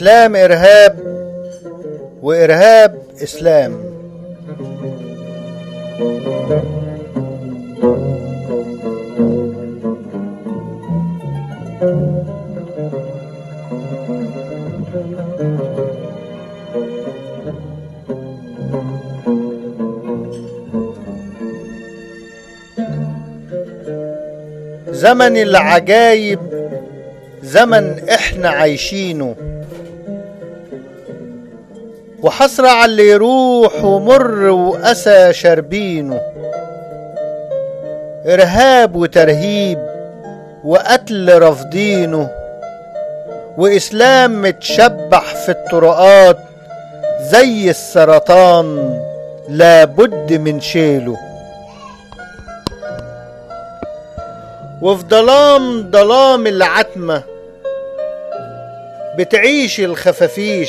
الإسلام إرهاب وإرهاب إسلام زمن العجايب زمن احنا عايشينه وحسرة على اللي يروح ومر وأسى شاربينه إرهاب وترهيب وقتل رافضينه وإسلام متشبح في الطرقات زي السرطان لابد من شيله وفي ظلام ظلام العتمة بتعيش الخفافيش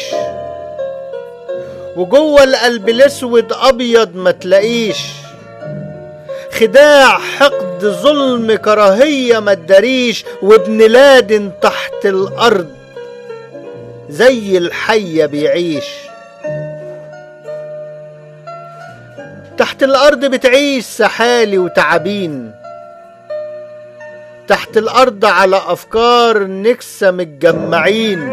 وجوه القلب الاسود ابيض ما تلاقيش خداع حقد ظلم كراهية ما تداريش وابن لادن تحت الارض زي الحية بيعيش تحت الارض بتعيش سحالي وتعابين تحت الارض على افكار نكسة متجمعين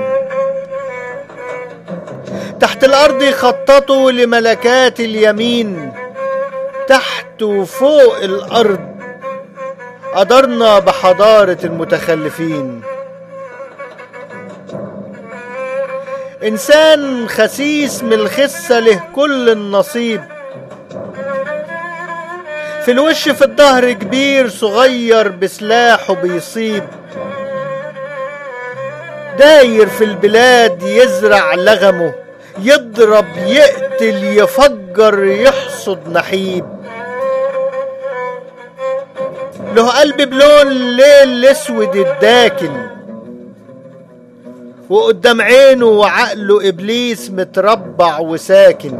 تحت الارض يخططوا لملكات اليمين تحت وفوق الارض قدرنا بحضارة المتخلفين انسان خسيس من الخسة له كل النصيب في الوش في الظهر كبير صغير بسلاحه بيصيب داير في البلاد يزرع لغمه يضرب يقتل يفجر يحصد نحيب له قلب بلون الليل الاسود الداكن وقدام عينه وعقله ابليس متربع وساكن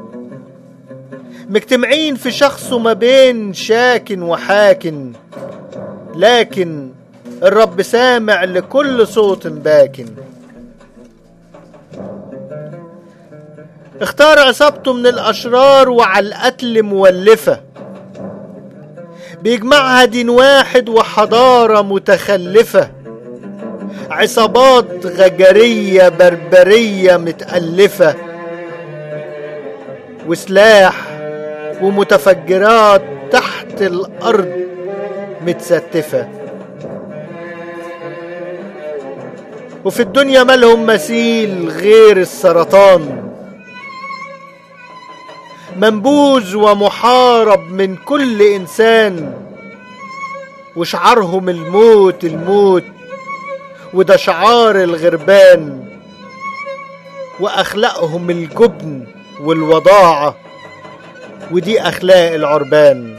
مجتمعين في شخصه ما بين شاكن وحاكن لكن الرب سامع لكل صوت باكن اختار عصابته من الأشرار وعلى القتل مولفة بيجمعها دين واحد وحضارة متخلفة عصابات غجرية بربرية متألفة وسلاح ومتفجرات تحت الأرض متستفة وفي الدنيا مالهم مثيل غير السرطان منبوذ ومحارب من كل إنسان وشعارهم الموت الموت وده شعار الغربان وأخلاقهم الجبن والوضاعة ودي أخلاق العربان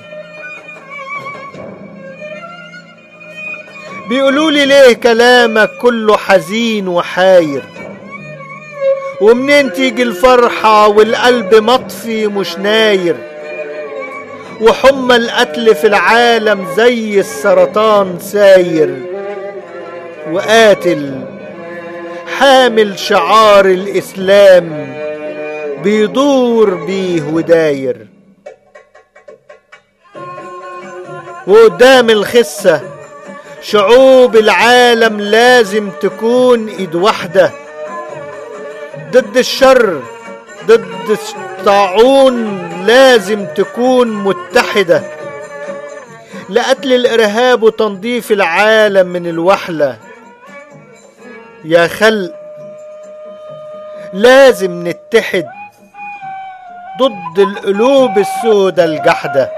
بيقولوا لي ليه كلامك كله حزين وحاير ومنين تيجي الفرحة والقلب مطفي مش ناير وحمى القتل في العالم زي السرطان ساير وقاتل حامل شعار الإسلام بيدور بيه وداير وقدام الخسة شعوب العالم لازم تكون ايد واحدة ضد الشر ضد الطاعون لازم تكون متحدة لقتل الإرهاب وتنظيف العالم من الوحلة يا خلق لازم نتحد ضد القلوب السودة الجحدة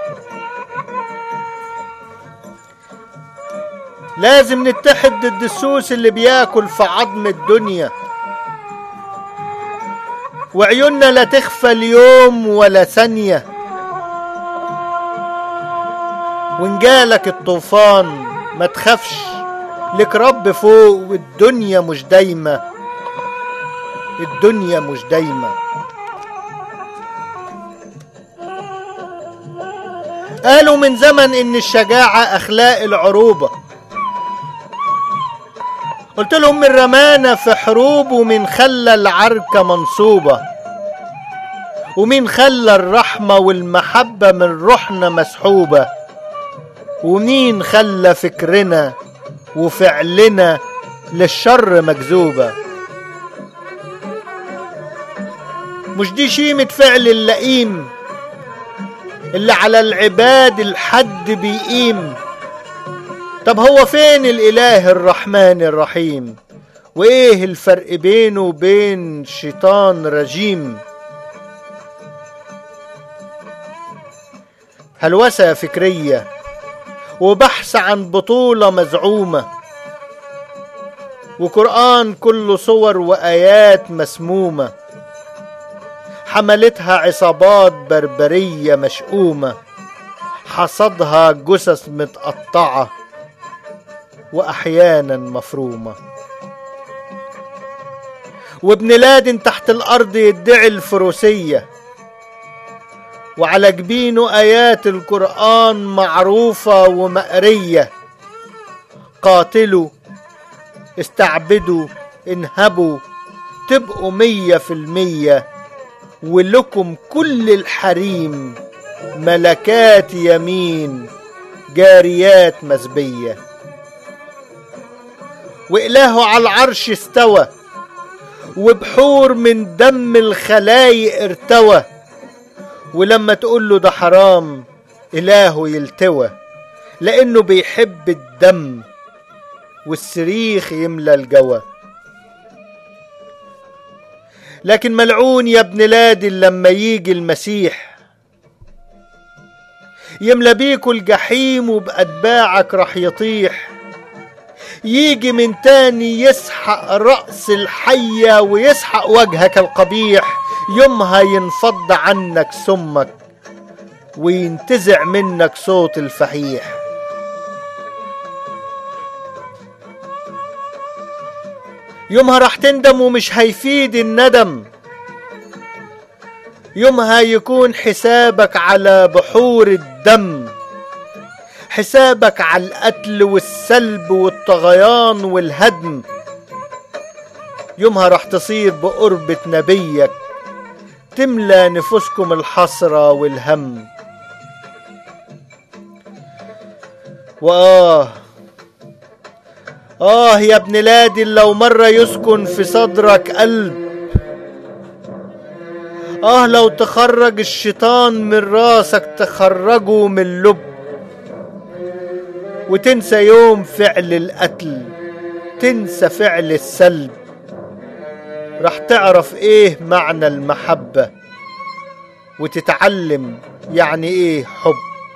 لازم نتحد ضد السوس اللي بياكل في عظم الدنيا وعيوننا لا تخفى اليوم ولا ثانية وإن جالك الطوفان ما تخافش لك رب فوق والدنيا مش دايمة الدنيا مش دايمة قالوا من زمن إن الشجاعة أخلاق العروبة قلت لهم من رمانا في حروب ومن خلى العركة منصوبة ومين خلى الرحمة والمحبة من روحنا مسحوبة ومين خلى فكرنا وفعلنا للشر مجذوبة مش دي شيمة فعل اللئيم اللي على العباد الحد بيقيم طب هو فين الإله الرحمن الرحيم وإيه الفرق بينه وبين شيطان رجيم هلوسة فكرية وبحث عن بطولة مزعومة وقرآن كله صور وآيات مسمومة حملتها عصابات بربرية مشؤومة حصدها جثث متقطعة وأحيانا مفرومة وابن لادن تحت الأرض يدعي الفروسية وعلى جبينه آيات القرآن معروفة ومقرية قاتلوا استعبدوا انهبوا تبقوا مية في المية ولكم كل الحريم ملكات يمين جاريات مسبية وإلهه على العرش استوى وبحور من دم الخلايق ارتوى ولما تقول له ده حرام إلهه يلتوى لأنه بيحب الدم والسريخ يملى الجوى لكن ملعون يا ابن لادن لما يجي المسيح يملى بيكوا الجحيم وبأتباعك رح يطيح يجي من تاني يسحق رأس الحية ويسحق وجهك القبيح يومها ينفض عنك سمك وينتزع منك صوت الفحيح يومها راح تندم ومش هيفيد الندم يومها يكون حسابك على بحور الدم حسابك على القتل والسلب والطغيان والهدم يومها راح تصير بقربة نبيك تملى نفوسكم الحسرة والهم وآه آه يا ابن لادن لو مرة يسكن في صدرك قلب آه لو تخرج الشيطان من راسك تخرجه من اللب وتنسى يوم فعل القتل تنسى فعل السلب راح تعرف ايه معنى المحبة وتتعلم يعني ايه حب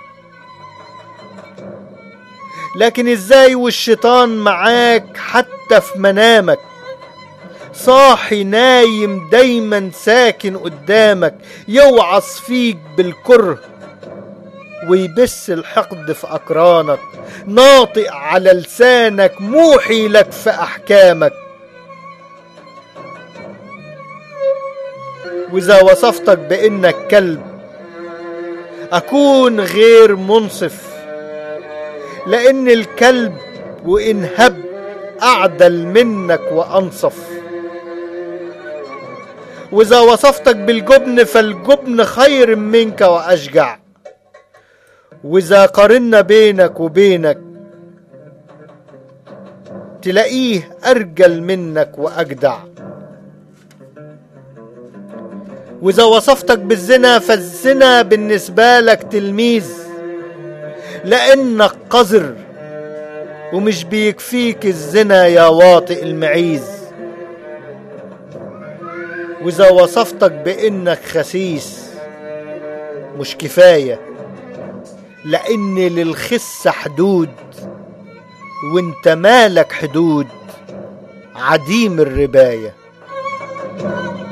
لكن ازاي والشيطان معاك حتى في منامك صاحي نايم دايما ساكن قدامك يوعظ فيك بالكره ويبث الحقد في أقرانك ناطق على لسانك موحي لك في أحكامك وإذا وصفتك بإنك كلب أكون غير منصف لأن الكلب وإن هب أعدل منك وأنصف وإذا وصفتك بالجبن فالجبن خير منك وأشجع وإذا قارنا بينك وبينك تلاقيه أرجل منك وأجدع وإذا وصفتك بالزنا فالزنا بالنسبة لك تلميذ لأنك قذر ومش بيكفيك الزنا يا واطئ المعيز وإذا وصفتك بإنك خسيس مش كفاية لأن للخس حدود وانت مالك حدود عديم الربايه